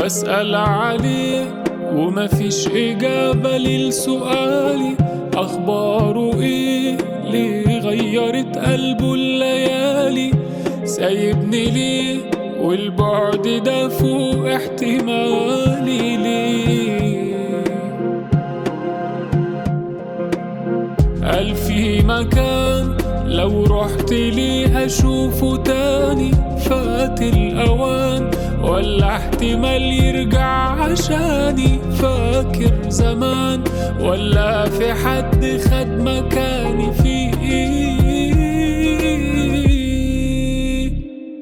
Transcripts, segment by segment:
بسأل عليه ومفيش إجابة للسؤالي أخباره إيه ليه غيرت قلبه الليالي سايبني ليه والبعد ده فوق احتمالي ليه قال في مكان لو رحت ليه هشوفه تاني فات الأوان ولا احتمال يرجع عشاني فاكر زمان ولا في حد خد مكاني في ايه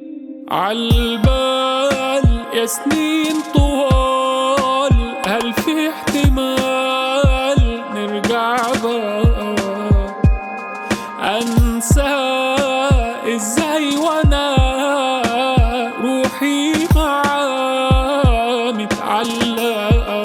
عالبال يا سنين طوال هل في احتمال نرجع بقى انسى ازاي وانا روحي معاه متعلقه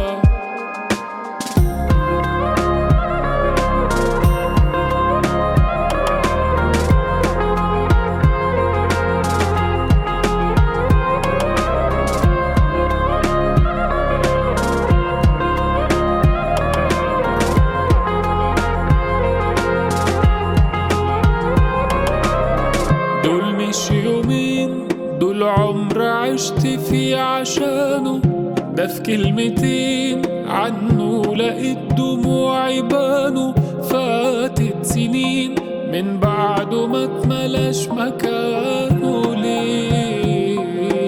دول مش يومين دول عمر عشت فيه عشانه ده في كلمتين عنه لقيت دموعي بانوا فاتت سنين من بعده ما اتملاش مكانه ليه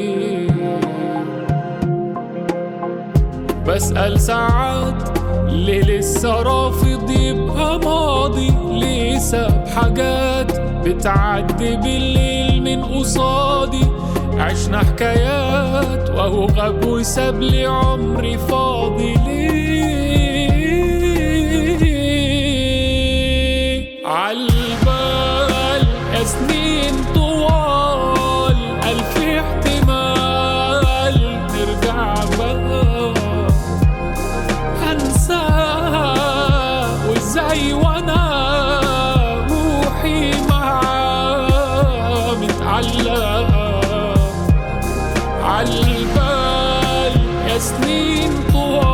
بسأل ساعات ليه لسه رافض يبقى ماضي ليه ساب حاجات بتعدي بالليل من قصادي عشنا حكايات وهو غاب وساب لي عمري فاضي ليه عالبال يا سنين طوال ألف احتمال نرجع بقى هنساه وازاي وانا روحي معاه متعلقة عالبال يا سنين طوال